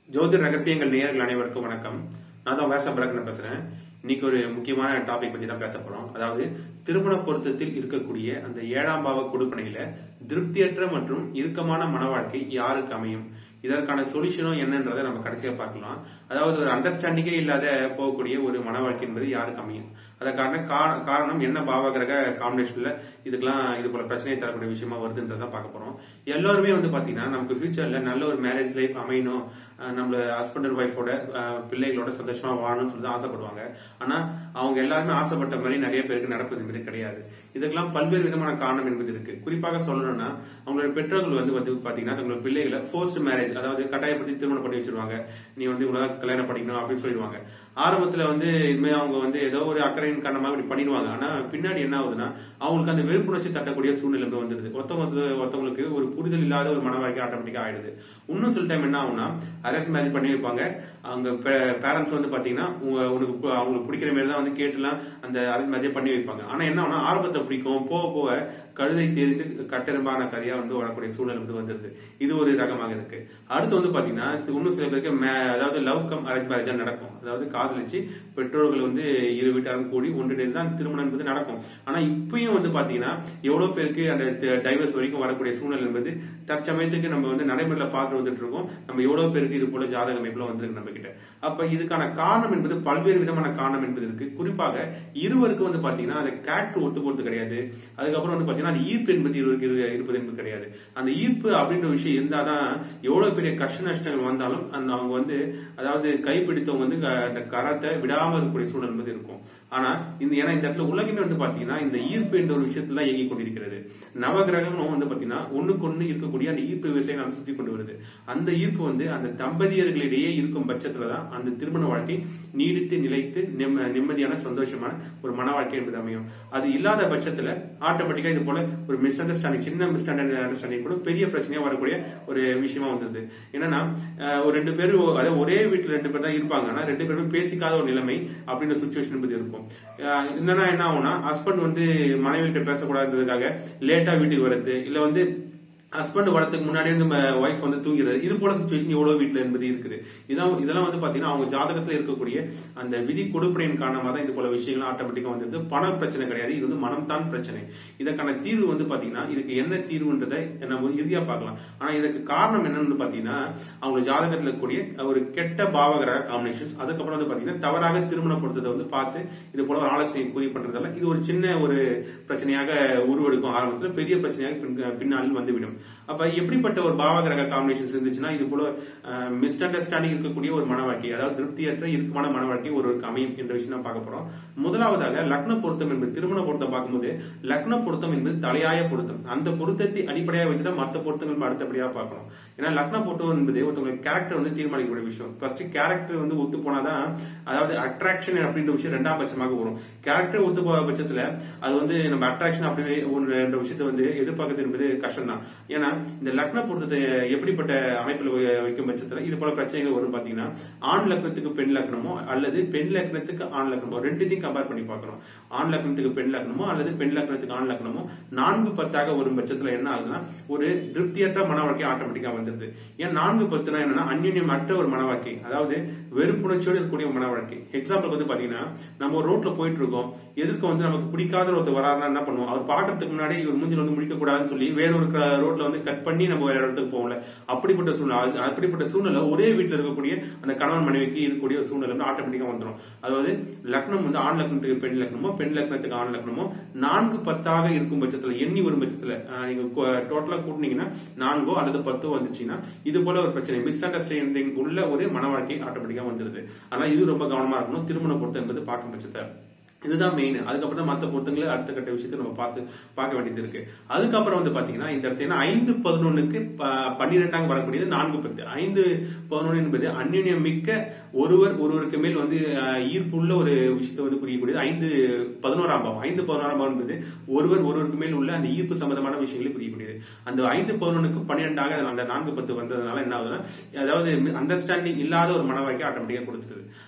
ஜோதிட ரகசியங்கள் நேயர்கள் அனைவருக்கும் வணக்கம் நான் தான் வேச பிரகன் பேசுறேன் இன்னைக்கு ஒரு முக்கியமான டாபிக் பத்தி தான் பேச போறோம் அதாவது திருமண பொருத்தத்தில் இருக்கக்கூடிய அந்த ஏழாம் பாவ கொடுப்பனையில திருப்தியற்ற மற்றும் இறுக்கமான மன வாழ்க்கை யாருக்கு அமையும் இதற்கான சொல்யூஷனும் என்னன்றதை நம்ம கடைசியா பார்க்கலாம் அதாவது ஒரு அண்டர்ஸ்டாண்டிங்கே இல்லாத போகக்கூடிய ஒரு மன வாழ்க்கை என்பது யாருக்கு அமையும் அதற்கான கா- காரணம் என்ன பாவகிரக காம்பினேஷன்ல இதுக்கெல்லாம் இது போல பிரச்சனையை தரக்கூடிய விஷயமா வருதுன்றதான் பார்க்க போறோம் எல்லாருமே வந்து பாத்தீங்கன்னா நமக்கு ஃபியூச்சர்ல நல்ல ஒரு மேரேஜ் லைஃப் அமையணும் அஹ் நம்மள ஹஸ்பண்ட் அண்ட் ஒய்ஃபோட பிள்ளைகளோட சந்தோஷமா வாழணும்னு சொல்லி தான் ஆசைப்படுவாங்க ஆனா அவங்க எல்லாருமே ஆசைப்பட்ட மாதிரி நிறைய பேருக்கு நடப்பது என்பது கிடையாது இதுக்கெல்லாம் பல்வேறு விதமான காரணம் என்பது இருக்கு குறிப்பாக சொல்லணும்னா அவங்களோட பெற்றோர்கள் வந்து வந்து பாத்தீங்கன்னா தங்களோட பிள்ளைகளை ஃபோர்ஸ்ட் மேரேஜ் அதாவது கட்டாயப்படுத்தி திருமணம் பண்ணி வச்சிருவாங்க நீ வந்து இவ்வளவுதான் கல்யாணம் பண்ணிக்கணும் அப்படின்னு சொல்லிடுவாங்க ஆரம்பத்துல வந்து இதுமே அவங்க வந்து ஏதோ ஒரு அக்கறையின் காரணமாக இப்படி பண்ணிடுவாங்க ஆனா பின்னாடி என்ன ஆகுதுன்னா அவங்களுக்கு அந்த வெறுப்புணர்ச்சி தட்டக்கூடிய சூழ்நிலை போய் வந்துடுது ஒருத்தவங்க ஒருத்தவங்களுக்கு ஒரு புரிதல் இல்லாத ஒரு மன வாழ்க்கை ஆட்டோமேட்டிக்கா ஆயிடுது இன்னும் சில டைம் என்ன ஆகும்னா அரேஞ்ச் மேரேஜ் பண்ணி வைப்பாங்க அவங்க பேரண்ட்ஸ் வந்து பாத்தீங்கன்னா உங்க- உனக்கு பு- அவங்களுக்கு பிடிக்கிற மாதிரி தான் வந்து கேட்டுலாம் அந்த அரேஞ்ச் மேரேஜ் பண்ணி வைப்பாங்க ஆனா என்ன ஆகும்னா ஆரம்பத்தை பிடிக்கும் போக போக கழுதை தெரிந்து கட்டெரும்பான கதையா வந்து வரக்கூடிய சூழ்நிலை வந்து வந்துருது இது ஒரு ரகமாக இருக்கு அடுத்து வந்து பாத்தீங்கன்னா இன்னும் சில பேருக்கு மே- அதாவது லவ் கம் அரேஞ்ச் மேரேஜ் நடக்கும் அதாவது காதலிச்சு பெற்றோர்கள் வந்து இரு வீட்டாரும் கூடி ஒன்றிணைந்து தான் திருமணம் என்பது நடக்கும் ஆனா இப்பயும் வந்து பாத்தீங்கன்னா எவ்வளவு பேருக்கு அந்த டைவர்ஸ் வரைக்கும் வரக்கூடிய சூழ்நிலை என்பது தற்சமயத்துக்கு நம்ம வந்து நடைமுறையில பார்த்து வந்துட்டு இருக்கோம் நம்ம எவ்வளவு பேருக்கு இது போல ஜாதக அமைப்புல வந்திருக்கு நம்ம கிட்ட அப்ப இதுக்கான காரணம் என்பது பல்வேறு விதமான காரணம் என்பது இருக்கு குறிப்பாக இருவருக்கு வந்து பாத்தீங்கன்னா அந்த கேரக்டர் ஒத்து போறது கிடையாது அதுக்கப்புறம் வந்து பாத்தீங்கன்னா அந்த ஈர்ப்பு என்பது இருவருக்கு இரு- இருப்பது என்பது கிடையாது அந்த ஈர்ப்பு அப்படின்ற விஷயம் இருந்தாதான் எவ்வளவு பெரிய கஷ்ட நஷ்டங்கள் வந்தாலும் அந்த அவங்க வந்து அதாவது கைப்பிடித்தவங்க வந்து க- அந்த கரத்தை விடாம இருக்கக்கூடிய சூழல் என்பது இருக்கும் ஆனா இந்த ஏன்னா இந்த இடத்துல உலகமே வந்து பாத்தீங்கன்னா இந்த ஈர்ப்பு என்ற ஒரு விஷயத்துல தான் இயங்கிக் கொண்டிருக்கிறது நவகிரகங்களும் வந்து பாத்தீங்கன்னா ஒண்ணுக்கு ஒண்ணு இருக்கக்கூடிய அந்த ஈர்ப்பு விசையை நாம் சுத்தி கொண்டு வருது அந்த ஈர்ப்பு வந்து அந்த தம்பதியர்களிடையே இருக்கும் பட்சத்துல தான் அந்த திருமண வாழ்க்கை நீடித்து நிலைத்து நிம்ம- நிம்மதியான சந்தோஷமான ஒரு மன வாழ்க்கை என்பது அமையும் அது இல்லாத பட்சத்துல ஆட்டோமேட்டிக்கா இது போல ஒரு மிஸ் அண்டர்ஸ்டாண்டிங் சின்ன மிஸ் அண்டர்ஸ்டாண்டிங் கூட பெரிய பிரச்சனையா வரக்கூடிய ஒரு விஷயமா வந்தது என்னன்னா அஹ், ஒரு ரெண்டு பேரும் அதாவது ஒரே வீட்டுல ரெண்டு பேர் தான் இருப்பாங்க ஆனா ரெண்டு பேருமே பேசிக்காத ஒரு நிலைமை அப்படின்ற சுச்சுவேஷன் என்பது இருக்கும் அஹ், என்னன்னா என்ன ஆகும்னா ஹஸ்பண்ட் வந்து மனைவி கிட்ட பேசக்கூடாதுன்றதுக்காக லேட்டா வீட்டுக்கு வர்றது இல்ல வந்து ஹஸ்பண்ட் வரதுக்கு முன்னாடியே இந்த ஒய்ஃப் வந்து தூங்கிறது இது போல சுச்சுவேஷன் எவ்வளவு வீட்டுல என்பது இருக்குது இதான் இதெல்லாம் வந்து பாத்தீங்கன்னா அவங்க ஜாதகத்துல இருக்கக்கூடிய அந்த விதி கொடுப்பனையின் காரணமா தான் இது போல விஷயங்கள் ஆட்டோமேட்டிக்கா வந்தது பண பிரச்சனை கிடையாது இது வந்து மனம் தான் பிரச்சனை இதற்கான தீர்வு வந்து பாத்தீங்கன்னா இதுக்கு என்ன தீர்வுன்றதை நம்ம இறுதியா பார்க்கலாம் ஆனா இதுக்கு காரணம் என்னன்னு பாத்தீங்கன்னா அவங்க ஜாதகத்துல இருக்கக்கூடிய ஒரு கெட்ட பாவகிரக காம்பினேஷன்ஸ் அதுக்கப்புறம் வந்து பாத்தீங்கன்னா தவறாக திருமணம் கொடுத்ததை வந்து பார்த்து இது போல ஒரு ஆலோசனை கூறி பண்றதால இது ஒரு சின்ன ஒரு பிரச்சனையாக உருவெடுக்கும் ஆரம்பத்துல பெரிய பிரச்சனையாக பின்- பின்னாளில் வந்துவிடும் அப்ப எப்படிப்பட்ட ஒரு பாவகிரக காம்பினேஷன்ஸ் இருந்துச்சுன்னா இது போல மிஸ் அண்டர்ஸ்டாண்டிங் இருக்கக்கூடிய ஒரு மன வாழ்க்கை அதாவது திருப்தியற்ற இறுக்கமான மன வாழ்க்கை ஒருவருக்கு அமையும் என்ற விஷயம் தான் பார்க்க போறோம் முதலாவதாக லக்ன பொருத்தம் என்பது திருமண பொருத்தம் பார்க்கும்போது லக்ன பொருத்தம் என்பது தலையாய பொருத்தம் அந்த பொருத்தத்தை அடிப்படையாக வச்சுட்டு மற்ற பொருத்தங்கள் நம்ம அடுத்தபடியாக பார்க்கணும் ஏன்னா லக்ன பொருத்தம் என்பது ஒருத்தவங்க கேரக்டர் வந்து தீர்மானிக்கக்கூடிய விஷயம் ஃபர்ஸ்ட் கேரக்டர் வந்து ஒத்து போனாதான் அதாவது அட்ராக்ஷன் அப்படின்ற விஷயம் ரெண்டாம் பட்சமாக வரும் கேரக்டர் ஒத்து போக பட்சத்துல அது வந்து நம்ம அட்ராக்ஷன் அப்படி ஒன்று என்ற விஷயத்தை வந்து எதிர்பார்க்கறது என்பது கஷ்டம் தான் ஏன்னா இந்த லக்ன பொருத்தத்தை எப்படிப்பட்ட அமைப்பில் வை- வைக்கும் பட்சத்துல இது போல பிரச்சனைகள் வரும் பாத்தீங்கன்னா ஆண் லக்னத்துக்கு பெண் லக்னமோ அல்லது பெண் லக்னத்துக்கு ஆண் லக்னமோ ரெண்டுத்தையும் கம்பேர் பண்ணி பார்க்கணும் ஆண் லக்னத்துக்கு பெண் லக்னமோ அல்லது பெண் லக்னத்துக்கு ஆண் லக்னமோ நான்கு பத்தாக வரும் பட்சத்துல என்ன ஆகுதுன்னா ஒரு திருப்தியற்ற மன வாழ்க்கை ஆட்டோமேட்டிக்கா வந்துருது ஏன் நான்கு பத்துனா என்னன்னா அந்யுன்யம் அற்ற ஒரு மன வாழ்க்கை அதாவது வெறுப்புணர்ச்சியோடு இருக்கக்கூடிய மன வாழ்க்கை எக்ஸாம்பிள் வந்து பாத்தீங்கன்னா நம்ம ஒரு ரோட்ல போயிட்டு இருக்கோம் எதிர்க்க வந்து நமக்கு பிடிக்காத ஒருத்தர் வராருன்னா என்ன பண்ணுவோம் அவர் பாக்குறதுக்கு முன்னாடி இவர் மூஞ்சில வந்து முடிக்க கூடாதுன்னு சொல்லி வேற ஒரு க- ரோட்ல வந்து கட் பண்ணி நம்ம வேற இடத்துக்கு போகல அப்படிப்பட்ட சூழ்நிலை அது- அப்படிப்பட்ட சூழ்நிலை ஒரே வீட்டுல இருக்கக்கூடிய அந்த கணவன் மனைவிக்கு இருக்கக்கூடிய ஒரு சூழ்நிலை வந்து ஆட்டோமேட்டிக்கா வந்துடும் அதாவது லக்னம் வந்து ஆண் லக்னத்துக்கு பெண் லக்னமோ பெண் லக்னத்துக்கு ஆண் லக்னமோ நான்கு பத்தாக இருக்கும் பட்சத்துல எண்ணி வரும் பட்சத்துல அஹ், நீங்க டோட்டலா கூட்டினீங்கன்னா நான்கோ அல்லது பத்தோ வந்துச்சுன்னா இது போல ஒரு பிரச்சனை மிஸ் அண்டர்ஸ்டாண்டிங் உள்ள ஒரு மன வாழ்க்கை ஆட்டோமேட்டிக்கா வந்துருது ஆனா இது ரொம்ப கவனமா இருக்கணும் திருமண பொருத்தம் என்பது பார்க்கும் பட்சத்தை இதுதான் மெயின் அதுக்கப்புறம் தான் மற்ற பொருத்தங்களை அடுத்த கட்ட விஷயத்தை நம்ம பார்த்து பார்க்க வேண்டியது இருக்கு அதுக்கப்புறம் வந்து பாத்தீங்கன்னா இந்த இடத்துல என்ன ஐந்து பதினொன்னுக்கு பன்னிரெண்டாங்க வரக்கூடியது நான்கு பத்து ஐந்து பதினொன்று என்பது அந்யுன்யம் மிக்க ஒருவர் ஒருவருக்கு மேல் வந்து அஹ், ஈர்ப்புள்ள ஒரு விஷயத்தை வந்து குறிக்கக்கூடியது ஐந்து பதினோராம் பாவம் ஐந்து பதினோராம் பாவம் என்பது ஒருவர் ஒருவருக்கு மேல் உள்ள அந்த ஈர்ப்பு சம்பந்தமான விஷயங்களை குறிக்கக்கூடியது அந்த ஐந்து பதினொன்னுக்கு பன்னிரெண்டாக அந்த நான்கு பத்து வந்ததுனால என்ன ஆகுதுன்னா அதாவது அண்டர்ஸ்டாண்டிங் இல்லாத ஒரு மன வாழ்க்கை ஆட்டோமேட்டிக்கா கொடுத்துருது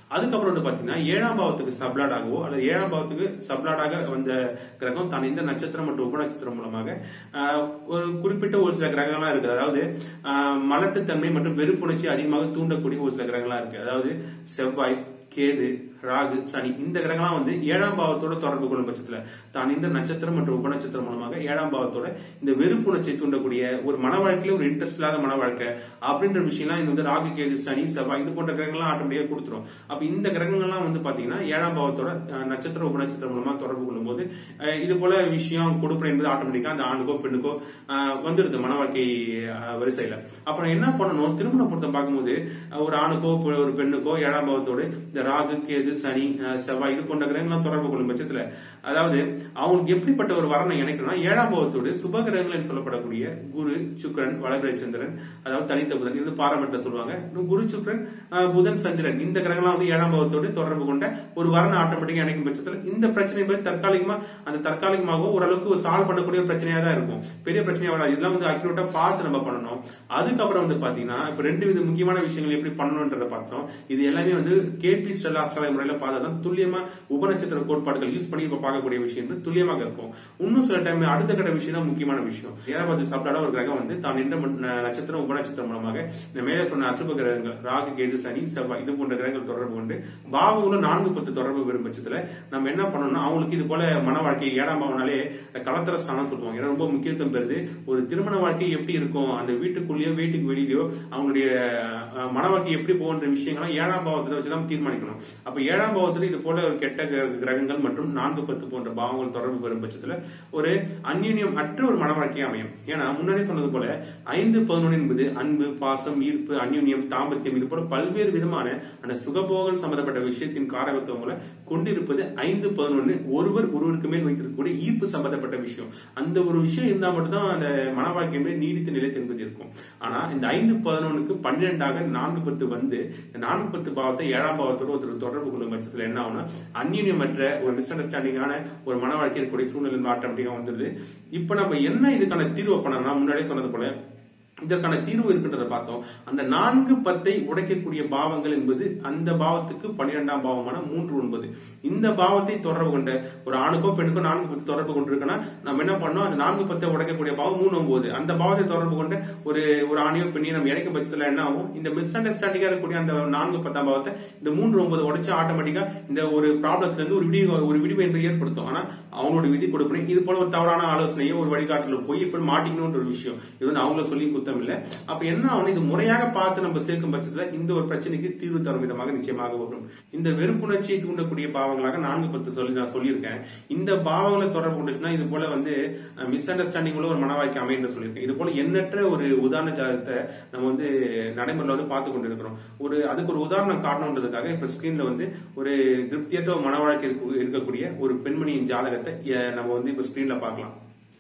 அதுக்கப்புறம் வந்து பாத்தீங்கன்னா ஏழாம் பாவத்துக்கு சப்ளாடாகவோ அல்லது ஏழாம் பாவத்துக்கு சப்ளாடாக வந்த கிரகம் தான் இந்த நட்சத்திரம் மற்றும் உபநட்சத்திரம் மூலமாக ஆஹ், ஒரு குறிப்பிட்ட ஒரு சில கிரகங்கள்லாம் இருக்கு அதாவது ஆஹ், மலட்டுத்தன்மை மற்றும் வெறுப்புணர்ச்சி அதிகமாக தூண்டக்கூடிய ஒரு சில கிரகங்கள்லாம் இருக்கு அதாவது செவ்வாய் கேது ராகு சனி இந்த கிரகம்லாம் வந்து ஏழாம் பாவத்தோட தொடர்பு கொள்ளும் பட்சத்துல தான் இந்த நட்சத்திரம் மற்றும் உபநட்சத்திரம் மூலமாக ஏழாம் பாவத்தோட இந்த வெறுப்புணர்ச்சியை தூண்டக்கூடிய ஒரு மன வாழ்க்கையில ஒரு இன்ட்ரெஸ்ட் இல்லாத மன வாழ்க்கை அப்படின்ற விஷயம்லாம் இது வந்து ராகு கேது சனி செவ்வாய் இது போன்ற கிரகங்கள்லாம் ஆட்டோமேட்டிக்கா கொடுத்துரும் அப்ப இந்த கிரகங்கள்லாம் வந்து பாத்தீங்கன்னா ஏழாம் பாவத்தோட அஹ், நட்சத்திர உபநட்சத்திரம் மூலமா தொடர்பு கொள்ளும் போது அஹ், இது போல விஷயம் கொடுப்பன என்பது ஆட்டோமேட்டிக்கா அந்த ஆணுக்கோ பெண்ணுக்கோ அஹ், வந்துருது மன வாழ்க்கை அஹ், வரிசையில அப்புறம் என்ன பண்ணணும் திருமண பொருத்தம் பார்க்கும்போது அஹ், ஒரு ஆணுக்கோ பெ- ஒரு பெண்ணுக்கோ ஏழாம் பாவத்தோடு இந்த ராகு கேது சனி அஹ், செவ்வாய் இது போன்ற கிரகங்கள்லாம் தொடர்பு கொள்ளும் பட்சத்துல அதாவது அவங்களுக்கு எப்படிப்பட்ட ஒரு வரனை இணைக்கணும்னா ஏழாம் பாவத்தோடு சுப கிரகங்கள் என்று சொல்லப்படக்கூடிய குரு சுக்கிரன் வளபிரை சந்திரன் அதாவது தனித்த புதன் இது பாரம்பரியத்தில் சொல்லுவாங்க இன்னும் குரு சுக்கிரன் அஹ், புதன் சந்திரன் இந்த கிரகங்கள்லாம் வந்து ஏழாம் பாவத்தோடு தொடர்பு கொண்ட ஒரு வரனை ஆட்டோமேட்டிக்கா இணைக்கும் பட்சத்தில் இந்த பிரச்சனை என்பது தற்காலிகமா அந்த தற்காலிகமாக ஓரளவுக்கு ஒரு சால்வ் பண்ணக்கூடிய பிரச்சனையா தான் இருக்கும் பெரிய பிரச்சனையா வராது இதெல்லாம் வந்து அக்யூரேட்டா பார்த்து நம்ம பண்ணணும் அதுக்கப்புறம் வந்து பாத்தீங்கன்னா இப்ப ரெண்டு வித முக்கியமான விஷயங்கள் எப்படி பண்ணணும்ன்றத பார்த்தோம் இது எல்லாமே வந்து கேபி ஸ்டெல்லா அஸ்ட்ராலஜி முறையில பார்த்தா தான் துல்லியமா உபநட்சத்திர கோட்பாடுகள் யூஸ் பண்ணி இப்ப பார்க்கக்கூடிய விஷயம் வந்து துல்லியமாக இருக்கும் இன்னும் சில டைம் அடுத்த கட்ட விஷயம் தான் முக்கியமான விஷயம் ஏழாவது சாப்பிட்டாட ஒரு கிரகம் வந்து தான் நின்ற ம- ந- நட்சத்திரம் உபநட்சத்திரம் மூலமாக இந்த மேலே சொன்ன அசுப கிரகங்கள் ராகு கேது சனி செவ்வாய் இது போன்ற கிரகங்கள் தொடர்பு கொண்டு பாவங்களும் நான்கு பத்து தொடர்பு வரும் பட்சத்துல நம்ம என்ன பண்ணணும்னா அவங்களுக்கு இது போல மன வாழ்க்கை ஏழாம் பாவனாலே கலத்தர ஸ்தானம் சொல்லுவாங்க ஏன்னா ரொம்ப முக்கியத்துவம் பெறுது ஒரு திருமண வாழ்க்கை எப்படி இருக்கும் அந்த வீட்டுக்குள்ளேயோ வீட்டுக்கு வெளியிலயோ அவங்களுடைய அஹ், மன வாழ்க்கை எப்படி போகின்ற விஷயங்கள்லாம் ஏழாம் பாவத்துல வச்சு தான் தீர்மானிக்கணும் அப்ப ஏழாம் பாவத்துல இது போல ஒரு கெட்ட கிர- கிரகங்கள் மற்றும் நான்கு பத்து போன்ற பாவங்கள் தொடர்பு பெறும் பட்சத்துல ஒரு அந்யுன்யம் அற்ற ஒரு மன வாழ்க்கை அமையும் ஏன்னா முன்னாடி சொன்னது போல ஐந்து பதினொன்று என்பது அன்பு பாசம் ஈர்ப்பு அந்யுன்யம் தாம்பத்தியம் இது போல பல்வேறு விதமான அந்த சுகபோகம் சம்பந்தப்பட்ட விஷயத்தின் காரகத்துவங்களை கொண்டிருப்பது ஐந்து பதினொன்னு ஒருவர் ஒருவருக்கு மேல் வைத்திருக்கக்கூடிய ஈர்ப்பு சம்பந்தப்பட்ட விஷயம் அந்த ஒரு விஷயம் இருந்தா மட்டும்தான் அந்த மன வாழ்க்கை மேல் நீடித்து நிலைத்து என்பது இருக்கும் ஆனா இந்த ஐந்து பதினொன்னுக்கு பன்னிரெண்டாக நான்கு பத்து வந்து இந்த நான்கு பத்து பாவத்தை ஏழாம் பாவத்தோட ஒருத்தர் தொடர்பு கொள்ளும் பட்சத்துல என்ன ஆகும்னா அந்நியமற்ற ஒரு மிஸ் அண்டர்ஸ்டாண்டிங்கான ஒரு மன வாழ்க்கை இருக்கக்கூடிய சூழ்நிலை ஆட்டோமேட்டிக்கா வந்துருது இப்ப நம்ம என்ன இதுக்கான தீர்வு பண்ணலாம் முன்னாடியே சொன்னது போல இதற்கான தீர்வு இருக்கின்றத பார்த்தோம் அந்த நான்கு பத்தை உடைக்கக்கூடிய பாவங்கள் என்பது அந்த பாவத்துக்கு பன்னிரெண்டாம் பாவமான மூன்று ஒன்பது இந்த பாவத்தை தொடர்பு கொண்ட ஒரு ஆணுக்கோ பெண்ணுக்கோ நான்கு பத்து தொடர்பு கொண்டிருக்குன்னா நம்ம என்ன பண்ணோம் அந்த நான்கு பத்தை உடைக்கக்கூடிய பாவம் மூணு ஒன்பது அந்த பாவத்தை தொடர்பு கொண்ட ஒரு ஒரு ஆணையோ பெண்ணையோ நம்ம இணைக்கும் பட்சத்துல என்ன ஆகும் இந்த மிஸ் அண்டர்ஸ்டாண்டிங்கா இருக்கக்கூடிய அந்த நான்கு பத்தாம் பாவத்தை இந்த மூன்று ஒன்பது உடைச்சு ஆட்டோமேட்டிக்கா இந்த ஒரு ப்ராப்ளத்துல இருந்து ஒரு விடிவு ஒரு விடிவு என்பது ஏற்படுத்தும் ஆனா அவங்களோட விதி கொடுப்பனை இது போல ஒரு தவறான ஆலோசனையோ ஒரு வழிகாட்டுல போய் இப்படி மாட்டிக்கணும்ன்ற ஒரு விஷயம் இது வந்து அவங்கள சொல்லி குத்தம் இல்ல அப்ப என்ன ஆகும் இது முறையாக பார்த்து நம்ம சேர்க்கும் பட்சத்துல இந்த ஒரு பிரச்சனைக்கு தீர்வு தரும் விதமாக நிச்சயமாக வரும் இந்த வெறுப்புணர்ச்சியை தூண்டக்கூடிய பாவங்களாக நான்கு பத்து சொல்லி நான் சொல்லியிருக்கேன் இந்த பாவங்களை தொடர்பு கொண்டுச்சுன்னா இது போல வந்து மிஸ் அண்டர்ஸ்டாண்டிங் உள்ள ஒரு மனவாய்க்கு அமைன்னு சொல்லியிருக்கேன் இது போல எண்ணற்ற ஒரு உதாரண ஜாதகத்தை நம்ம வந்து நடைமுறையில் வந்து பார்த்து கொண்டிருக்கிறோம் ஒரு அதுக்கு ஒரு உதாரணம் காட்டணுன்றதுக்காக இப்ப ஸ்கிரீன்ல வந்து ஒரு திருப்தியற்ற ஒரு மன வாழ்க்கை இருக்க- இருக்கக்கூடிய ஒரு பெண்மணியின் ஜாதகத்தை அஹ், நம்ம வந்து இப்ப ஸ்கிரீன்ல பார்க்கலாம்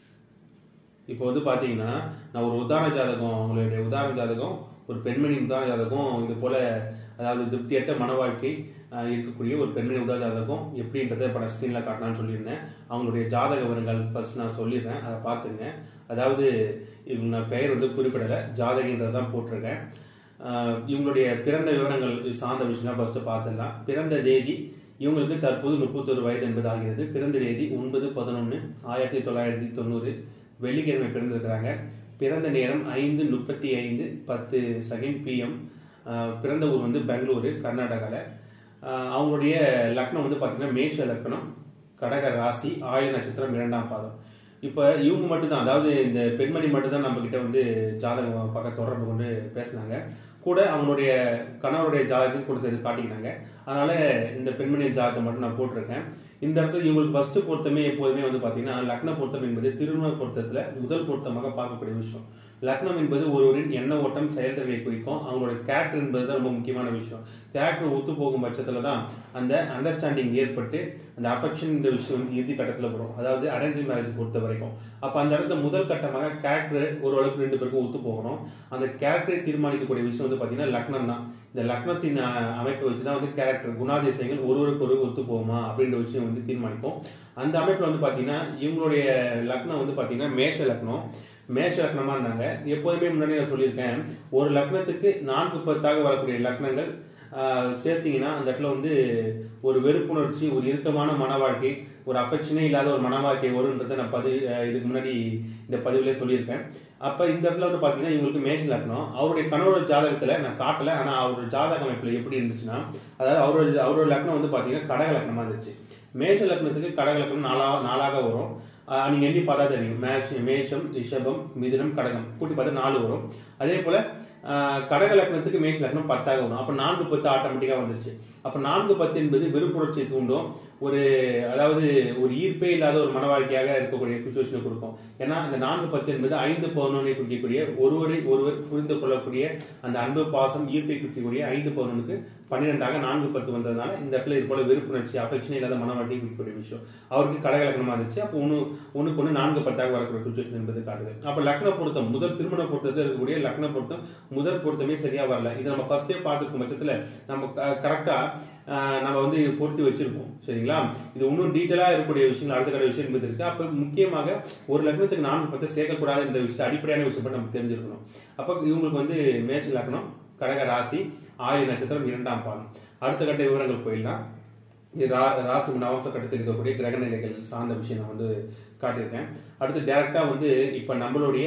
இப்போ வந்து பாத்தீங்கன்னா நான் ஒரு உதாரண ஜாதகம் அவங்களுடைய உதாரண ஜாதகம் ஒரு பெண்மணியின் உதாரண ஜாதகம் இது போல அதாவது திருப்தியற்ற மன வாழ்க்கை அஹ், இருக்கக்கூடிய ஒரு பெண்மணி உதாரண ஜாதகம் எப்படின்றத இப்போ நான் ஸ்க்ரீனில் காட்டலாம்னு சொல்லியிருந்தேன் அவங்களுடைய ஜாதக விவரங்கள் ஃபர்ஸ்ட் நான் சொல்லிடுறேன் அதை பார்த்துங்க அதாவது இவங்க நான் பெயர் வந்து குறிப்பிடலை ஜாதகின்றதை தான் போட்டிருக்கேன் அஹ், இவங்களுடைய பிறந்த விவரங்கள் சார்ந்த விஷயம் ஃபர்ஸ்ட் பார்த்துடலாம் பிறந்த தேதி இவங்களுக்கு தற்போது முப்பத்தொரு வயது என்பது ஆகிறது பிறந்த தேதி ஒன்பது பதினொன்று ஆயிரத்தி தொள்ளாயிரத்தி தொண்ணூறு வெள்ளிக்கிழமை பிறந்திருக்கிறாங்க பிறந்த நேரம் ஐந்து முப்பத்தி ஐந்து பத்து செகண்ட் பிஎம் பிறந்த ஊர் வந்து பெங்களூரு கர்நாடகாவில் அவங்களுடைய லக்னம் வந்து பார்த்தீங்கன்னா மேஷ லக்னம் கடக ராசி ஆயுள் நட்சத்திரம் இரண்டாம் பாதம் இப்போ இவங்க மட்டும்தான் அதாவது இந்த பெண்மணி மட்டும்தான் நம்ம கிட்ட வந்து ஜாதகம் பார்க்க தொடர்பு கொண்டு பேசினாங்க கூட அவங்களுடைய கணவருடைய ஜாதகத்தையும் கொடுத்தது காட்டிக்கினாங்க அதனால இந்த பெண்மணியின் ஜாதகத்தை மட்டும் நான் போட்டிருக்கேன் இந்த இடத்துல இவங்களுக்கு ஃபர்ஸ்ட் பொருத்தமே எப்போதுமே வந்து பார்த்தீங்கன்னா லக்ன பொருத்தம் என்பது திருமண பொருத்தத்தில் முதல் பொருத்தமாக பார்க்கக்கூடிய விஷயம் லக்னம் என்பது ஒருவரின் எண்ண ஓட்டம் செயல்திறனை குறிக்கும் அவங்களோட கேரக்டர் என்பது தான் ரொம்ப முக்கியமான விஷயம் கேரக்டர் ஒத்து போகும் பட்சத்தில் தான் அந்த அண்டர்ஸ்டாண்டிங் ஏற்பட்டு அந்த அஃபெக்ஷன் இந்த விஷயம் வந்து இறுதி கட்டத்தில் வரும் அதாவது அரேஞ்ச் மேரேஜ் பொறுத்த வரைக்கும் அப்போ அந்த இடத்துல முதல் கட்டமாக கேரக்டர் ஓரளவுக்கு ரெண்டு பேருக்கும் ஒத்து போகணும் அந்த கேரக்டரை தீர்மானிக்கக்கூடிய விஷயம் வந்து பார்த்தீங்கன்னா லக்னம் தான் இந்த லக்னத்தின் அஹ், அமைப்பை வச்சு தான் வந்து கேரக்டர் குணாதிசயங்கள் ஒருவருக்கு ஒரு ஒத்து போகுமா அப்படின்ற விஷயம் வந்து தீர்மானிக்கும் அந்த அமைப்பில் வந்து பார்த்தீங்கன்னா இவங்களுடைய லக்னம் வந்து பார்த்தீங்கன்னா மேஷ லக்னம் மேஷ லக்னமா இருந்தாங்க எப்போதுமே முன்னாடி நான் சொல்லியிருக்கேன் ஒரு லக்னத்துக்கு நான்கு பத்தாக வரக்கூடிய லக்னங்கள் ஆஹ், சேர்த்தீங்கன்னா அந்த இடத்துல வந்து ஒரு வெறுப்புணர்ச்சி ஒரு இறுக்கமான மன வாழ்க்கை ஒரு அஃபெக்ஷனே இல்லாத ஒரு மன வாழ்க்கை வரும்ன்றதை நான் பதிவு ஆஹ், இதுக்கு முன்னாடி இந்த பதிவுலேயே சொல்லியிருப்பேன் அப்ப இந்த இடத்துல வந்து பாத்தீங்கன்னா இவங்களுக்கு மேஷ லக்னம் அவருடைய கணவரோட ஜாதகத்துல நான் காட்டல ஆனா அவரோட ஜாதக அமைப்புல எப்படி இருந்துச்சுன்னா அதாவது அவரோட அவரோட லக்னம் வந்து பாத்தீங்கன்னா கடக லக்னமா இருந்துச்சு மேஷ லக்னத்துக்கு கடக லக்னம் நாலா நாளாக வரும் ஆஹ் நீங்க எண்ணி பார்த்தா தெரியும் மேஷ மேஷம் ரிஷபம் மிதுனம் கடகம் கூட்டி பார்த்தா நாலு வரும் அதே போல ஆஹ் கடக லக்னத்துக்கு மேஷ லக்னம் பத்தாக வரும் அப்ப நான்கு பத்து ஆட்டோமேட்டிக்கா வந்துருச்சு அப்ப நான்கு பத்து என்பது வெறுப்புணர்ச்சியை தூண்டும் ஒரு அதாவது ஒரு ஈர்ப்பே இல்லாத ஒரு மன வாழ்க்கையாக இருக்கக்கூடிய சுச்சுவேஷனை கொடுக்கும் ஏன்னா அந்த நான்கு பத்து என்பது ஐந்து பதினொன்னை குறிக்கக்கூடிய ஒருவரை ஒருவர் புரிந்து கொள்ளக்கூடிய அந்த அன்பு பாசம் ஈர்ப்பை குறிக்கக்கூடிய ஐந்து பதினொன்னுக்கு பன்னிரெண்டாக நான்கு பத்து வந்ததுனால இந்த இடத்துல இது போல வெறுப்புணர்ச்சி அஃபெக்ஷன் இல்லாத மன வாழ்க்கையை குறிக்கக்கூடிய விஷயம் அவருக்கு கடக லக்னமா இருந்துச்சு அப்போ ஒன்று ஒண்ணுக்கு ஒன்று நான்கு பத்தாக வரக்கூடிய சுச்சுவேஷன் என்பது காட்டுது அப்போ லக்ன பொருத்தம் முதல் திருமண பொருத்தத்தில் இருக்கக்கூடிய லக்ன பொருத்தம் முதல் பொருத்தமே சரியா வரல இதை நம்ம ஃபர்ஸ்டே பார்த்துக்கும் பட்சத்துல நம்ம கரெக்டா நம்ம வந்து இது பொருத்தி வச்சிருப்போம் சரிங்களா இது இன்னும் டீட்டெயிலா இருக்கக்கூடிய விஷயங்கள் அடுத்த கட்ட விஷயம் என்பது இருக்கு அப்ப முக்கியமாக ஒரு லக்னத்துக்கு நான்கு பத்து சேர்க்கக்கூடாது இந்த விஷயத்தை அடிப்படையான விஷயம் நம்ம தெரிஞ்சிருக்கணும் அப்ப இவங்களுக்கு வந்து மேஷ லக்னம் கடக ராசி ஆயுத நட்சத்திரம் இரண்டாம் பாதம் அடுத்த கட்ட விவரங்கள் போயிடலாம் இது ரா- ராசி நவம்ச கட்டத்தில் இருக்கக்கூடிய கிரக நிலைகள் சார்ந்த விஷயம் நான் வந்து காட்டியிருக்கேன் அடுத்து டைரக்டா வந்து இப்ப நம்மளுடைய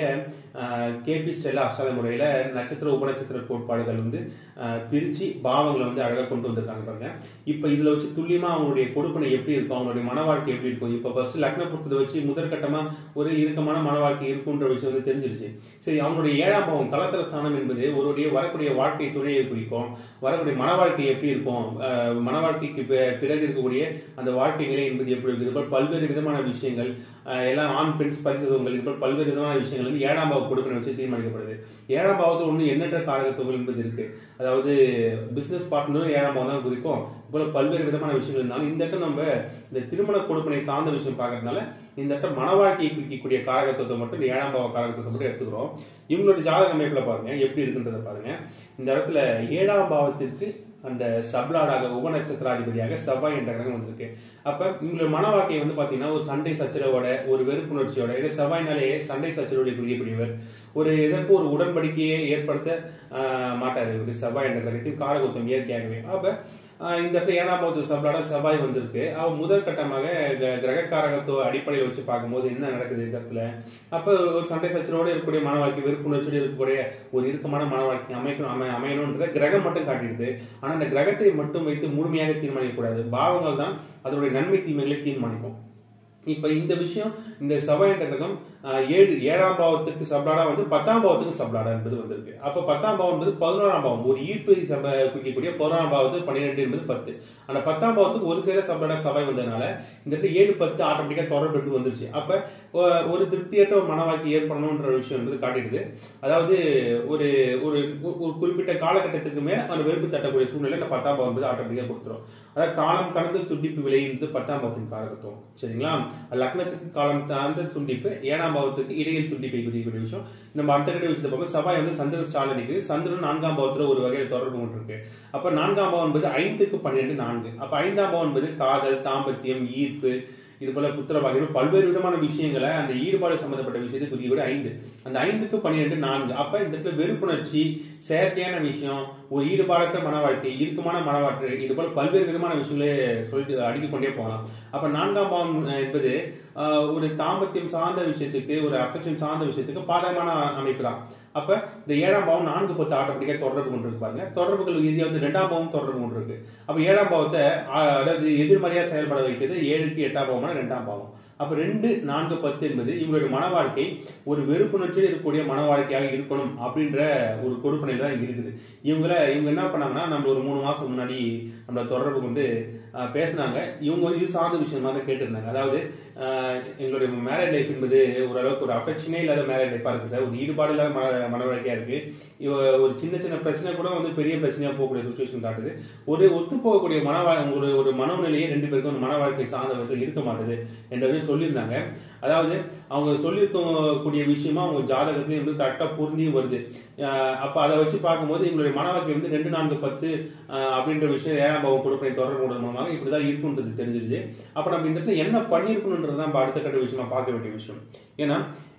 கேபி ஸ்டெல்லா அஷ்டாத முறையில நட்சத்திர உபநட்சத்திர கோட்பாடுகள் வந்து ஆஹ், பிரிச்சு பாவங்களை வந்து அழகா கொண்டு வந்திருக்காங்க பாருங்க இப்ப இதுல வச்சு துல்லியமா அவங்களுடைய கொடுப்பனை எப்படி இருக்கும் அவங்களுடைய மன வாழ்க்கை எப்படி இருக்கும் இப்ப ஃபர்ஸ்ட் லக்ன பொருத்தத்தை வச்சு முதற்கட்டமா ஒரு இறுக்கமான மன வாழ்க்கை இருக்குன்ற விஷயம் வந்து தெரிஞ்சிருச்சு சரி அவங்களுடைய ஏழாம் பாவம் கலத்திர ஸ்தானம் என்பது ஒருவருடைய வரக்கூடிய வாழ்க்கை துணையை குறிக்கும் வரக்கூடிய மன வாழ்க்கை எப்படி இருக்கும் ஆஹ், மன வாழ்க்கைக்கு பி- பிறகு இருக்கக்கூடிய அந்த வாழ்க்கை நிலை என்பது எப்படி இருக்குது இது போல பல்வேறு விதமான விஷயங்கள் ஆஹ், எல்லாம் ஆண் பெண் பரிசுகள் இது போல பல்வேறு விதமான விஷயங்கள் வந்து ஏழாம் பாவ கொடுப்பினை வச்சு தீர்மானிக்கப்படுது ஏழாம் பாவத்தில் ஒன்று எண்ணற்ற காரகத்துவங்கள் என்பது இருக்கு அதாவது பிசினஸ் பார்ட்னரும் ஏழாம் பாவம் தான் குறிக்கும் இது போல பல்வேறு விதமான விஷயங்கள் இருந்தாலும் இந்த இடத்துல நம்ம இந்த திருமண கொடுப்பினை சார்ந்த விஷயம் பார்க்கறதுனால இந்த இடத்துல மன வாழ்க்கையை குறிக்கக்கூடிய காரகத்துவத்தை மட்டும் இந்த ஏழாம் பாவ காரகத்துவத்தை மட்டும் எடுத்துக்கிறோம் இவங்களோட ஜாதக அமைப்புல பாருங்க எப்படி இருக்குன்றத பாருங்க இந்த இடத்துல ஏழாம் பாவத்திற்கு அந்த சப்லாடாக உப நட்சத்திராதிபதியாக செவ்வாய் என்ற கிரகம் வந்திருக்கு அப்ப இவங்களோட மன வாழ்க்கை வந்து பாத்தீங்கன்னா ஒரு சண்டை சச்சரவோட ஒரு வெறுப்புணர்ச்சியோட இது செவ்வாய்னாலே சண்டை சச்சரவோட குறிக்கக்கூடியவர் ஒரு எதற்கு ஒரு உடன்படிக்கையை ஏற்படுத்த ஆஹ், மாட்டார் இவருக்கு செவ்வாய் என்ற கிரகத்தின் காரகத்துவம் இயற்கையாகவே அப்ப ஆஹ், இந்த இடத்துல ஏழாம் பாவத்து சப்லாட செவ்வாய் வந்திருக்கு அவ முதல் கட்டமாக க- கிரக காரகத்துவ அடிப்படையில் வச்சு பார்க்கும்போது என்ன நடக்குது இந்த இடத்துல அப்ப ஒரு சண்டை சச்சரவோட இருக்கக்கூடிய மன வாழ்க்கை வெறுப்புணர்ச்சியோட இருக்கக்கூடிய ஒரு இறுக்கமான மன வாழ்க்கை அமைக்கணும் அமை அமையணும்ன்றத கிரகம் மட்டும் காட்டிடுது ஆனா அந்த கிரகத்தை மட்டும் வைத்து முழுமையாக தீர்மானிக்க கூடாது பாவங்கள் தான் அதனுடைய நன்மை தீமைகளை தீர்மானிக்கும் இப்ப இந்த விஷயம் இந்த செவ்வாய் என்ற கிரகம் ஆஹ், ஏழு ஏழாம் பாவத்துக்கு சப்ளாடா வந்து பத்தாம் பாவத்துக்கு சப்ளாடா என்பது வந்திருக்கு அப்ப பத்தாம் பாவம் என்பது பதினோராம் பாவம் ஒரு ஈர்ப்பு சப குறிக்கக்கூடிய பதினோராம் பாவத்துக்கு பன்னிரெண்டு என்பது பத்து ஆனா பத்தாம் பாவத்துக்கு ஒரு சேர சப்ளாடா சபை வந்ததுனால இந்த இடத்துல ஏழு பத்து ஆட்டோமேட்டிக்கா தொடர்பு எடுத்து வந்துருச்சு அப்ப ஒ- ஒரு திருப்தியற்ற ஒரு மன வாழ்க்கை ஏற்படணும்ன்ற விஷயம் என்பது காட்டிடுது அதாவது ஒரு ஒரு ஒரு குறிப்பிட்ட காலகட்டத்துக்கு மேல அந்த வெறுப்பு தட்டக்கூடிய சூழ்நிலை இந்த பத்தாம் பாவம் என்பது ஆட்டோமேட்டிக்கா கொடுத்துரும் அதாவது காலம் கடந்து துண்டிப்பு விலை என்பது பத்தாம் பாவத்தின் காரகத்துவம் சரிங்களா லக்னத்துக்கு காலம் தாழ்ந்த துண்டிப்பு ஏழாம் பாவத்துக்கு இடையில் துண்டிப்பை குறிக்கக்கூடிய விஷயம் நம்ம அடுத்த கட்ட விஷயத்தை பார்க்க செவ்வாய் வந்து சந்திரன் ஸ்டால் அடிக்குது சந்திரன் நான்காம் பாவத்துல ஒரு வகையில் தொடர்பு கொண்டு இருக்கு அப்ப நான்காம் பாவம் என்பது ஐந்துக்கு பன்னிரெண்டு நான்கு அப்ப ஐந்தாம் பாவம் என்பது காதல் தாம்பத்தியம் ஈர்ப்பு இது போல புத்திரபாகியம் பல்வேறு விதமான விஷயங்களை அந்த ஈடுபாடு சம்பந்தப்பட்ட விஷயத்தை குறிக்கக்கூடிய ஐந்து அந்த ஐந்துக்கு பன்னிரெண்டு நான்கு அப்ப இந்த இடத்துல வெறுப்புணர்ச்சி செயற்கையான விஷயம் ஒரு ஈடுபாடற்ற மன வாழ்க்கை இறுக்கமான மன வாழ்க்கை இது போல பல்வேறு விதமான விஷயங்களே சொல்லிட்டு அடுக்கிக் கொண்டே போகலாம் அப்ப நான்காம் பாவம் அஹ், என்பது ஆஹ், ஒரு தாம்பத்தியம் சார்ந்த விஷயத்துக்கு ஒரு அஃபெக்ஷன் சார்ந்த விஷயத்துக்கு பாதகமான அமைப்பு தான் அப்ப இந்த ஏழாம் பாவம் நான்கு பத்து ஆட்டோமேட்டிக்கா தொடர்பு கொண்டு இருக்கு பாருங்க தொடர்புகள் இறுதியா வந்து ரெண்டாம் பாவம் தொடர்பு கொண்டு இருக்கு அப்ப ஏழாம் பாவத்தை ஆஹ், அதாவது எதிர்மறையா செயல்பட வைக்கிறது ஏழுக்கு எட்டாம் பாவமான ரெண்டாம் பாவம் அப்ப ரெண்டு நான்கு பத்து என்பது இவங்களுடைய மன வாழ்க்கை ஒரு வெறுப்புணர்ச்சியில் இருக்கக்கூடிய மன வாழ்க்கையாக இருக்கணும் அப்படின்ற ஒரு கொடுப்பனையில தான் இருக்குது இவங்கள இவங்க என்ன பண்ணாங்கன்னா நம்ம ஒரு மூணு மாசம் முன்னாடி நம்மள தொடர்பு கொண்டு ஆஹ், பேசுனாங்க இவங்க வந்து இது சார்ந்த விஷயமா தான் கேட்டிருந்தாங்க அதாவது ஆஹ், எங்களுடைய மேரேஜ் லைஃப் என்பது ஓரளவுக்கு ஒரு அஃபெக்ஷனே இல்லாத மேரேஜ் லைஃபா இருக்கு சார் ஒரு ஈடுபாடு இல்லாத மன மன வாழ்க்கையா இருக்கு இவ ஒரு சின்ன சின்ன பிரச்சனை கூட வந்து பெரிய பிரச்சனையா போகக்கூடிய சுச்சுவேஷன் காட்டுது ஒரு ஒத்து போகக்கூடிய மன வா- ஒரு ஒரு மனநிலையே ரெண்டு பேருக்கும் ஒரு மன வாழ்க்கை சார்ந்த விதத்தில் இருக்க மாட்டுது என்றது சொல்லியிருந்தாங்க அதாவது அவங்க சொல்லியிருக்கக்கூடிய விஷயமா அவங்க ஜாதகத்துல இருந்து கரெக்டா பொருந்தி வருது ஆஹ் அப்ப அதை வச்சு பார்க்கும்போது எங்களுடைய மன வாழ்க்கை வந்து ரெண்டு நான்கு பத்து ஆஹ் அப்படின்ற விஷயம் ஏழாம் பாவம் கொடுப்பனை தொடர்பு கொள்வது மூலமாக இப்படிதான் இருக்குன்றது தெரிஞ்சிருது அப்ப நம்ம இந்த இடத்துல என்ன பண்ணிருக்கணும்ன்றது தான் இப்ப அடுத்த கட்ட விஷயமா பார்க்க வேண்டிய விஷயம் ஏன்னா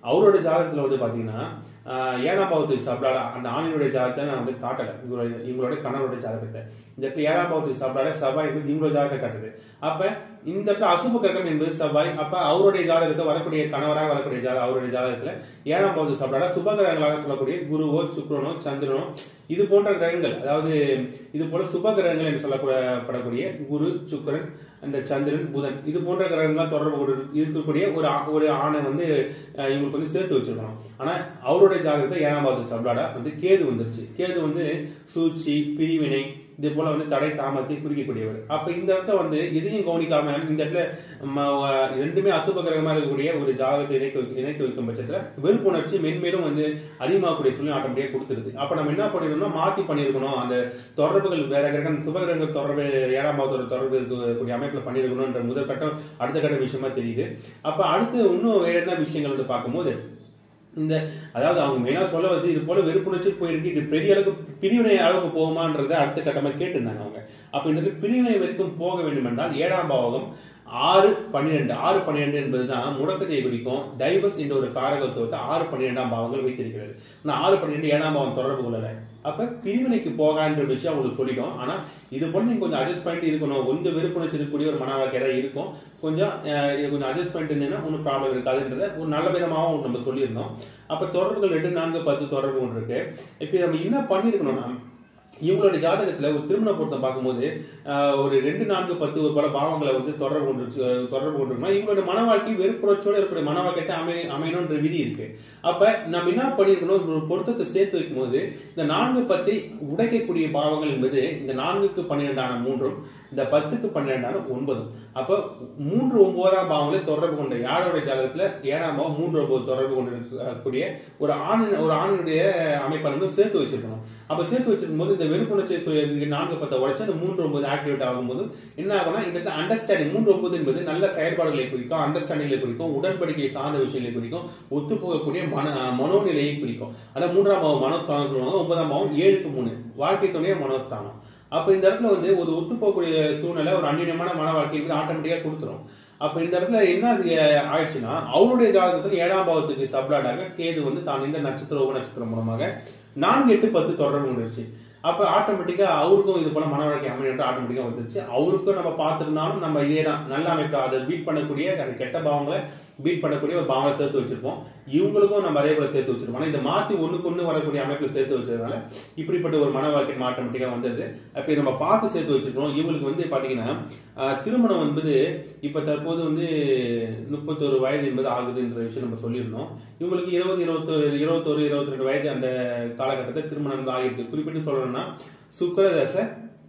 அவரோட ஜாதகத்துல வந்து பாத்தீங்கன்னா ஆஹ், ஏழாம் பாவத்துக்கு சாப்பிடாத அந்த ஆணினுடைய ஜாதகத்தை நான் வந்து காட்டல இவங்களோட இவங்களோட கணவருடைய ஜாதகத்தை இந்த இடத்துல ஏழாம் பாவத்துக்கு சாப்பிடாத செவ்வாய் என்பது இவங்களோட ஜாதகத்தை காட்டுது அப்ப இந்த இடத்துல அசுப கிரகம் என்பது செவ்வாய் அப்ப அவருடைய ஜாதகத்தை வரக்கூடிய கணவராக வரக்கூடிய ஜாதகம் அவருடைய ஜாதகத்துல ஏழாம் பாவத்துக்கு சாப்பிடாத சுப கிரகங்களாக சொல்லக்கூடிய குருவோ சுக்கிரனோ சந்திரனோ இது போன்ற கிரகங்கள் அதாவது இது போல சுப கிரகங்கள் என்று சொல்லப்படக்கூடிய குரு சுக்கிரன் அந்த சந்திரன் புதன் இது போன்ற கிரகங்கள்லாம் தொடர்பு கொண்டு இருக்கக்கூடிய ஒரு ஆ- ஒரு ஆணை வந்து அஹ், இவங்களுக்கு வந்து சேர்த்து வச்சிருக்கணும் ஆனா அவருடைய ஜாதகத்தை ஏழாம் பாவத்து சப்ளாடா வந்து கேது வந்துருச்சு கேது வந்து சூழ்ச்சி பிரிவினை இது போல வந்து தடை தாமத்தை குறிக்கக்கூடியவர் அப்ப இந்த இடத்துல வந்து எதையும் கவனிக்காம இந்த இடத்துல ம, வ- ரெண்டுமே அசுப கிரகமா இருக்கக்கூடிய ஒரு ஜாதகத்தை இணைக்க வைக்க- இணைத்து வைக்கும் பட்சத்துல வெறுப்புணர்ச்சி மென்மேலும் வந்து அதிகமாகக்கூடிய சூழ்நிலை ஆட்டோமேட்டிக்கா கொடுத்துருது அப்ப நம்ம என்ன பண்ணிருக்கோம்னா மாத்தி பண்ணிருக்கணும் அந்த தொடர்புகள் வேற கிரகம் சுப கிரகங்கள் தொடர்பு ஏழாம் பாவத்தோட தொடர்பு இருக்கக்கூடிய அமைப்புல பண்ணிருக்கணும்ன்ற முதல் கட்டம் அடுத்த கட்ட விஷயமா தெரியுது அப்ப அடுத்து இன்னும் வேற என்ன விஷயங்கள் வந்து பார்க்கும்போது இந்த அதாவது அவங்க மெயினா சொல்ல வந்து இது போல வெறுப்புணர்ச்சி போயிருக்கு இது பெரிய அளவுக்கு பிரிவினை அளவுக்கு போகுமான்றதை அடுத்த கட்டமா கேட்டிருந்தாங்க அவங்க அப்ப இந்த பிரிவினை வரைக்கும் போக வேண்டும் என்றால் ஏழாம் பாவகம் ஆறு பன்னிரெண்டு ஆறு பன்னிரெண்டு என்பதுதான் முடக்கத்தை குறிக்கும் டைவர்ஸ் என்ற ஒரு காரகத்துவத்தை ஆறு பன்னிரெண்டாம் பாவங்கள் வைத்திருக்கிறது ஆனா ஆறு பன்னிரெண்டு ஏழாம் பாவம் தொடர்பு கொள்ளல அப்ப பிரிவினைக்கு போகான்ற விஷயம் அவங்களுக்கு சொல்லிட்டோம் ஆனா இது போல நீங்க கொஞ்சம் அட்ஜஸ்ட் பண்ணிட்டு இருக்கணும் கொஞ்சம் வெறுப்புணர்ச்சி இருக்கக்கூடிய ஒரு மன வாழ்க்கை தான் இருக்கும் கொஞ்சம் அஹ், இது கொஞ்சம் அட்ஜஸ்ட் பண்ணிட்டு இருந்தீங்கன்னா ஒன்றும் ப்ராப்ளம் இருக்காதுன்றத ஒரு நல்ல விதமாகவும் நம்ம சொல்லியிருந்தோம் அப்ப தொடர்புகள் ரெண்டு நான்கு பத்து தொடர்பு ஒன்று இருக்கு இப்போ நம்ம என்ன பண்ணிருக்கணும்னா இவங்களோட ஜாதகத்துல ஒரு திருமண பொருத்தம் பார்க்கும்போது ஆஹ், ஒரு ரெண்டு நான்கு பத்து ஒரு பல பாவங்களை வந்து தொடர்பு கொண்டு தொடர்பு கொண்டிருக்கோம் இவங்களோட மன வாழ்க்கை வெறுப்புணர்ச்சியோட இருக்கக்கூடிய மன வாழ்க்கையை அமை அமையணுன்ற விதி இருக்கு அப்ப நம்ம என்ன பண்ணிருக்கணும் ஒரு பொருத்தத்தை சேர்த்து வைக்கும்போது இந்த நான்கு பத்தை உடைக்கக்கூடிய பாவங்கள் என்பது இந்த நான்குக்கு பன்னிரெண்டான மூன்றும் இந்த பத்துக்கு பன்னிரெண்டான ஒன்பதும் அப்ப மூன்று ஒன்பதாம் பாவங்களை தொடர்பு கொண்ட யாரோட ஜாதகத்துல ஏழாம் பாவம் மூன்று ஒன்பது தொடர்பு கொண்டு இருக்கக்கூடிய ஒரு ஆணின் ஒரு ஆணினுடைய அமைப்பை வந்து சேர்த்து வச்சிருக்கணும் அப்ப சேர்த்து வச்சிருக்கும் போது இந்த வெறுப்புணர்ச்சி கு- நான்கு பத்தை உடைச்சு அந்த மூன்று ஒன்பது ஆக்டிவேட் ஆகும்போது என்ன ஆகும்னா இந்த அண்டர்ஸ்டாண்டிங் மூன்று ஒன்பது என்பது நல்ல செயல்பாடுகளை குறிக்கும் அண்டர்ஸ்டாண்டிங்களை குறிக்கும் உடன்படிக்கை சார்ந்த விஷயங்களை குறிக்கும் ஒத்து போகக்கூடிய மன மனோநிலையை குறிக்கும் அதான் மூன்றாம் பாவம் மனோஸ்தானம் சொல்லுவாங்க ஒன்பதாம் பாவம் ஏழுக்கு மூணு வாழ்க்கை துணைய மனோஸ்தானம் அப்ப இந்த இடத்துல வந்து ஒரு ஒத்து போகக்கூடிய சூழ்நிலை ஒரு அந்நியமான மன வாழ்க்கைக்கு ஆட்டோமேட்டிக்கா கொடுத்துரும் அப்ப இந்த இடத்துல என்ன அது ஆயிடுச்சுன்னா அவருடைய ஜாதகத்துல ஏழாம் பாவத்துக்கு சப்ளாடாக கேது வந்து தான் இந்த நட்சத்திர உப நட்சத்திரம் மூலமாக நான்கு எட்டு பத்து தொடர்பு கொண்டுருச்சு அப்ப ஆட்டோமேட்டிக்கா அவருக்கும் இது போல மன வாழ்க்கை அமைப்பு ஆட்டோமேட்டிக்கா வந்துருச்சு அவருக்கும் நம்ம பார்த்திருந்தாலும் நம்ம இதே தான் நல்ல அமைப்பு அதை பீட் பண்ணக்கூடிய அந்த கெட்ட பாவங்களை பீட் பண்ணக்கூடிய ஒரு பாவங்களை சேர்த்து வச்சிருப்போம் இவங்களுக்கும் நம்ம அதே போல சேர்த்து வச்சிருப்போம் ஆனா இந்த மாத்தி ஒண்ணுக்கு ஒண்ணு வரக்கூடிய அமைப்புல சேர்த்து வச்சதுனால இப்படிப்பட்ட ஒரு மன வாழ்க்கை ஆட்டோமேட்டிக்கா வந்துருது அப்ப இதை நம்ம பார்த்து சேர்த்து வச்சிருக்கோம் இவங்களுக்கு வந்து பாத்தீங்கன்னா ஆஹ், திருமணம் என்பது இப்ப தற்போது வந்து முப்பத்தொரு வயது என்பது ஆகுதுன்ற விஷயம் நம்ம சொல்லியிருந்தோம் இவங்களுக்கு இருபது இருபத்தொரு இருபத்தொரு இருபத்தி ரெண்டு வயது அந்த காலகட்டத்தில் திருமணம் வந்து ஆகியிருக்கு குறிப்பிட்டு சொல்லணும்னா சுக்கரதசை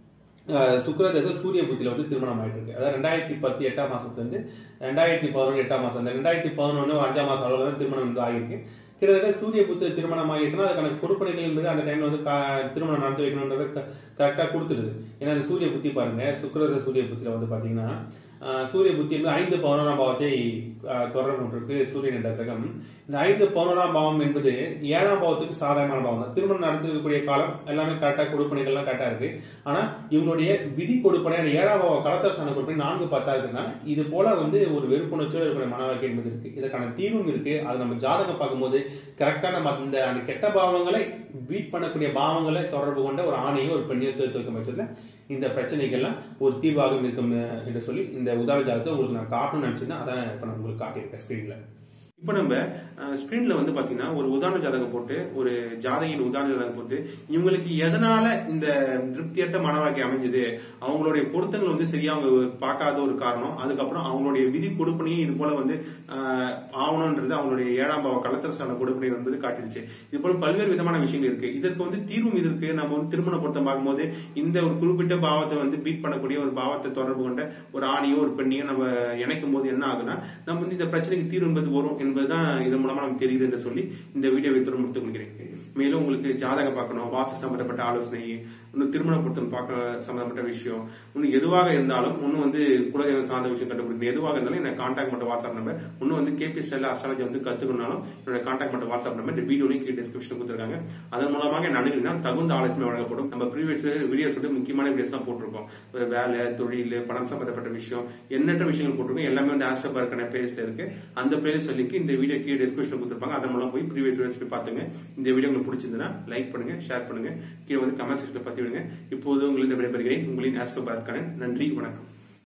அஹ், சுக்கிரதசை சூரிய புத்தியில வந்து திருமணம் ஆயிட்டு இருக்கு அதாவது ரெண்டாயிரத்தி பத்து எட்டாம் மாசத்துல இருந்து ரெண்டாயிரத்தி பதினொன்று எட்டாம் மாசம் அந்த ரெண்டாயிரத்தி பதினொன்று அஞ்சாம் மாசம் அளவுல தான் திருமணம் வந்து ஆகியிருக்கு கிட்டத்தட்ட சூரிய புத்து திருமணம் ஆகிருக்குன்னா அதுக்கான கொடுப்பனைகள் என்பது அந்த டைம்ல வந்து கா- திருமணம் நடத்தி வைக்கணுன்றதை கரெக்டாக கொடுத்துருது ஏன்னா அந்த சூரிய புத்தி பாருங்க சுக்கிரத சூரிய புத்தியில வந்து பாத்தீங்கன்னா ஆஹ், சூரிய புத்தி வந்து ஐந்து பதினோராம் பாவத்தை ஆஹ், தொடர்பு கொண்டிருக்கு சூரியன் என்ற கிரகம் இந்த ஐந்து பதினோராம் பாவம் என்பது ஏழாம் பாவத்துக்கு சாதாரணமான பாவம் தான் திருமணம் நடத்திருக்கக்கூடிய காலம் எல்லாமே கரெக்டாக கொடுப்பனைகள்லாம் கரெக்டாக இருக்கு ஆனா இவங்களுடைய விதி கொடுப்பனை அந்த ஏழாம் பாவ கலத்தரசான கொடுப்பனை நான்கு பத்தா இருக்கிறதுனால இது போல வந்து ஒரு வெறுப்புணர்ச்சியோட இருக்கிற மன வாழ்க்கை என்பது இருக்கு இதற்கான தீர்வும் இருக்கு அது நம்ம ஜாதகம் பார்க்கும்போது கரெக்டா நம்ம அந்த அந்த கெட்ட பாவங்களை பீட் பண்ணக்கூடிய பாவங்களை தொடர்பு கொண்ட ஒரு ஆணையும் ஒரு பெண்ணையும் சேர்த்து வைக்கும் பட்சத்துல இந்த பிரச்சனைகள்லாம் ஒரு தீர்வாக இருக்கும் அஹ், என்று சொல்லி இந்த உதாரண ஜாதகத்தை உங்களுக்கு நான் காட்டணும்னு நினைச்சிருந்தேன் அதான் இப்ப நான் உங்களுக்கு காட்டியிருக்கேன் ஸ்கிரீன்ல இப்போ நம்ம ஸ்கிரீன்ல வந்து பாத்தீங்கன்னா ஒரு உதாரண ஜாதகம் போட்டு ஒரு ஜாதகின் உதாரண ஜாதகம் போட்டு இவங்களுக்கு எதனால இந்த திருப்தியற்ற மன வாழ்க்கை அமைஞ்சது அவங்களுடைய பொருத்தங்கள் வந்து சரியா அவங்க பார்க்காத ஒரு காரணம் அதுக்கப்புறம் அவங்களுடைய விதி கொடுப்பனையும் இது போல வந்து ஆஹ், ஆவணம்ன்றது அவங்களுடைய ஏழாம் பாவ கலத்தரசான கொடுப்பனை என்பது காட்டிடுச்சு இது போல பல்வேறு விதமான விஷயங்கள் இருக்கு இதற்கு வந்து தீர்வும் இதற்கு நம்ம வந்து திருமண பொருத்தம் பார்க்கும்போது இந்த ஒரு குறிப்பிட்ட பாவத்தை வந்து பீட் பண்ணக்கூடிய ஒரு பாவத்தை தொடர்பு கொண்ட ஒரு ஆணையோ ஒரு பெண்ணையோ நம்ம இணைக்கும் போது என்ன ஆகுனா நம்ம வந்து இந்த பிரச்சனைக்கு தீர்வு என்பது வரும் என்பதுதான் இதன் மூலமா நமக்கு தெரியுது என்று சொல்லி இந்த வீடியோ வைத்து முடித்துக் கொள்கிறேன் மேலும் உங்களுக்கு ஜாதகம் பார்க்கணும் வாட்ஸ்அப் சம்பந்தப்பட்ட ஆலோசனை இன்னும் திருமண பொருத்தம் பார்க்க சம்பந்தப்பட்ட விஷயம் இன்னும் எதுவாக இருந்தாலும் இன்னும் வந்து குலதெய்வம் சார்ந்த விஷயம் கண்டுபிடிக்கணும் எதுவாக இருந்தாலும் என்ன கான்டாக்ட் மட்டும் வாட்ஸ்அப் நம்பர் இன்னும் வந்து கேபி ஸ்டைல் அஸ்ட்ராலஜி வந்து கத்துக்கணும்னாலும் என்னோட கான்டாக்ட் மட்டும் வாட்ஸ்அப் நம்பர் இந்த வீடியோ லிங்க் டிஸ்கிரிப்ஷன் கொடுத்துருக்காங்க அதன் மூலமாக என்ன அணுகினா தகுந்த ஆலோசனை வழங்கப்படும் நம்ம ப்ரீவியஸ் வீடியோஸ் வந்து முக்கியமான வீடியோஸ் தான் போட்டிருக்கோம் ஒரு வேலை தொழில் பணம் சம்பந்தப்பட்ட விஷயம் எண்ணற்ற விஷயங்கள் போட்டிருக்கோம் எல்லாமே வந்து ஆஸ்ட்ரோ பார்க்கான பிளேலிஸ்ட்ல இருக்கு அந்த பிளேலிஸ்ட் லிங்க் லிங்க் இந்த வீடியோ கீழே டிஸ்கிரிப்ஷன் கொடுத்துருப்பாங்க அதன் மூலம் போய் ப்ரீவியஸ் வீடியோஸ் போய் பார்த்துங்க இந்த வீடியோ உங்களுக்கு பிடிச்சிருந்ததுன்னா லைக் பண்ணுங்க ஷேர் பண்ணுங்க கீழே வந்து கமெண்ட் செக்ஷன்ல பத்தி விடுங்க இப்போது உங்களுக்கு விடைபெறுகிறேன் உங்களின் ஆஸ்ட்ரோ பாரத் கண்ணன் நன்றி வணக்கம்